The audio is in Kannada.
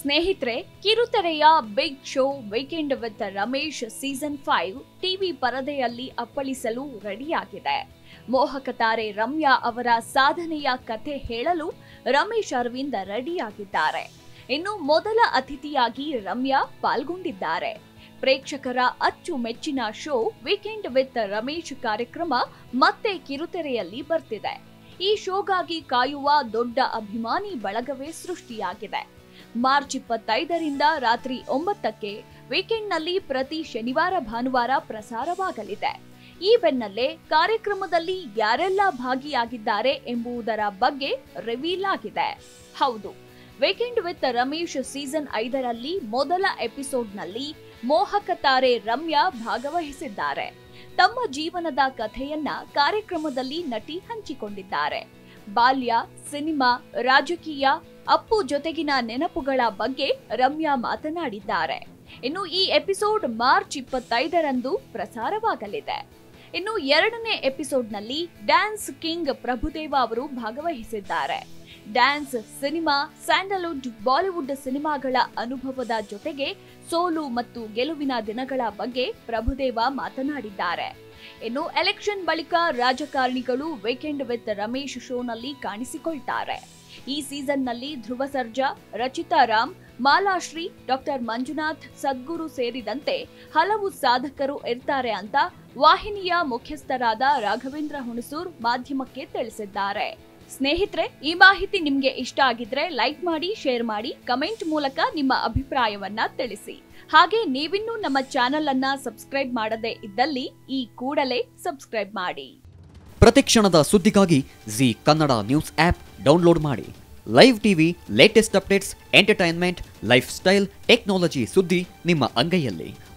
ಸ್ನೇಹಿತರೆ ಕಿರುತೆರೆಯ big show weekend with Ramesh season five TV ಪರದೆಯಲ್ಲಿ ಅಪ್ಪಳಿಸಲು ರೆಡಿಯಾಗಿದೆ ಮೋಹಕ ತಾರೆ ರಮ್ಯಾ ಅವರ ಸಾಧನೆಯ ಕಥೆ ಹೇಳಲು ರಮೇಶ್ ಅರವಿಂದ್ ರೆಡಿಯಾಗಿದ್ದಾರೆ ಇನ್ನು ಮೊದಲ ಅತಿಥಿಯಾಗಿ ರಮ್ಯಾ ಪಾಲ್ಗೊಂಡಿದ್ದಾರೆ ಪ್ರೇಕ್ಷಕರ ಅಚ್ಚುಮೆಚ್ಚಿನ ಶೋ ವೀಕೆಂಡ್ ವಿತ್ ರಮೇಶ್ ಕಾರ್ಯಕ್ರಮ ಮತ್ತೆ ಕಿರುತೆರೆಯಲ್ಲಿ ಬರ್ತಿದೆ ಈ ಶೋಗಾಗಿ ಕಾಯುವ ದೊಡ್ಡ ಅಭಿಮಾನಿ ಬಳಗವೇ ಸೃಷ್ಟಿಯಾಗಿದೆ ಮಾರ್ಚ್ ಇಪ್ಪತ್ತೈದರಿಂದ ರಾತ್ರಿ ಒಂಬತ್ತಕ್ಕೆ ವೀಕೆಂಡ್ನಲ್ಲಿ ಪ್ರತಿ ಶನಿವಾರ ಭಾನುವಾರ ಪ್ರಸಾರವಾಗಲಿದೆ ಈ ಬೆನ್ನಲ್ಲೇ ಕಾರ್ಯಕ್ರಮದಲ್ಲಿ ಯಾರೆಲ್ಲ ಭಾಗಿಯಾಗಿದ್ದಾರೆ ಎಂಬುದರ ಬಗ್ಗೆ ರಿವೀಲ್ ಆಗಿದೆ ಹೌದು ವೀಕೆಂಡ್ ವಿತ್ ರಮೇಶ್ ಸೀಸನ್ ಐದರಲ್ಲಿ ಮೊದಲ ಎಪಿಸೋಡ್ನಲ್ಲಿ ಮೋಹಕ ತಾರೆ ರಮ್ಯಾ ಭಾಗವಹಿಸಿದ್ದಾರೆ ತಮ್ಮ ಜೀವನದ ಕಥೆಯನ್ನ ಕಾರ್ಯಕ್ರಮದಲ್ಲಿ ನಟಿ ಹಂಚಿಕೊಂಡಿದ್ದಾರೆ ಬಾಲ್ಯ ಸಿನಿಮಾ ರಾಜಕೀಯ ಅಪ್ಪು ಜೊತೆಗಿನ ನೆನಪುಗಳ ಬಗ್ಗೆ ರಮ್ಯಾ ಮಾತನಾಡಿದ್ದಾರೆ ಇನ್ನು ಈ ಎಪಿಸೋಡ್ ಮಾರ್ಚ್ ಇಪ್ಪತ್ತೈದರಂದು ಪ್ರಸಾರವಾಗಲಿದೆ ಇನ್ನು ಎರಡನೇ ಎಪಿಸೋಡ್ನಲ್ಲಿ ಡ್ಯಾನ್ಸ್ ಕಿಂಗ್ ಪ್ರಭುದೇವ ಅವರು ಭಾಗವಹಿಸಿದ್ದಾರೆ ಡ್ಯಾನ್ಸ್ ಸಿನಿಮಾ ಸ್ಯಾಂಡಲ್ವುಡ್ ಬಾಲಿವುಡ್ ಸಿನಿಮಾಗಳ ಅನುಭವದ ಜೊತೆಗೆ ಸೋಲು ಮತ್ತು ಗೆಲುವಿನ ದಿನಗಳ ಬಗ್ಗೆ ಪ್ರಭುದೇವ ಮಾತನಾಡಿದ್ದಾರೆ ಇನ್ನು ಎಲೆಕ್ಷನ್ ಬಳಿಕ ರಾಜಕಾರಣಿಗಳು ವೀಕೆಂಡ್ ವಿತ್ ರಮೇಶ್ ಶೋನಲ್ಲಿ ಕಾಣಿಸಿಕೊಳ್ತಾರೆ ಈ ಸೀಸನ್ನಲ್ಲಿ ಧ್ರುವ ಸರ್ಜಾ ರಚಿತಾ ರಾಮ್ ಮಾಲಾಶ್ರೀ ಡಾಕ್ಟರ್ ಮಂಜುನಾಥ್ ಸದ್ಗುರು ಸೇರಿದಂತೆ ಹಲವು ಸಾಧಕರು ಇರ್ತಾರೆ ಅಂತ ವಾಹಿನಿಯ ಮುಖ್ಯಸ್ಥರಾದ ರಾಘವೇಂದ್ರ ಹುಣಸೂರ್ ಮಾಧ್ಯಮಕ್ಕೆ ತಿಳಿಸಿದ್ದಾರೆ ಸ್ನೇಹಿತರೆ ಈ ಮಾಹಿತಿ ನಿಮ್ಗೆ ಇಷ್ಟ ಆಗಿದ್ರೆ ಲೈಕ್ ಮಾಡಿ ಶೇರ್ ಮಾಡಿ ಕಮೆಂಟ್ ಮೂಲಕ ನಿಮ್ಮ ಅಭಿಪ್ರಾಯವನ್ನ ತಿಳಿಸಿ ಹಾಗೆ ನೀವಿನ್ನೂ ನಮ್ಮ ಚಾನೆಲ್ ಅನ್ನ ಸಬ್ಸ್ಕ್ರೈಬ್ ಮಾಡದೇ ಇದ್ದಲ್ಲಿ ಈ ಕೂಡಲೇ ಸಬ್ಸ್ಕ್ರೈಬ್ ಮಾಡಿ ಪ್ರತಿಕ್ಷಣದ ಸುದ್ದಿಗಾಗಿ Zee Kannada news app download ಮಾಡಿ live TV latest updates entertainment lifestyle technology ಸುದ್ದಿ ನಿಮ್ಮ ಅಂಗೈಯಲ್ಲಿ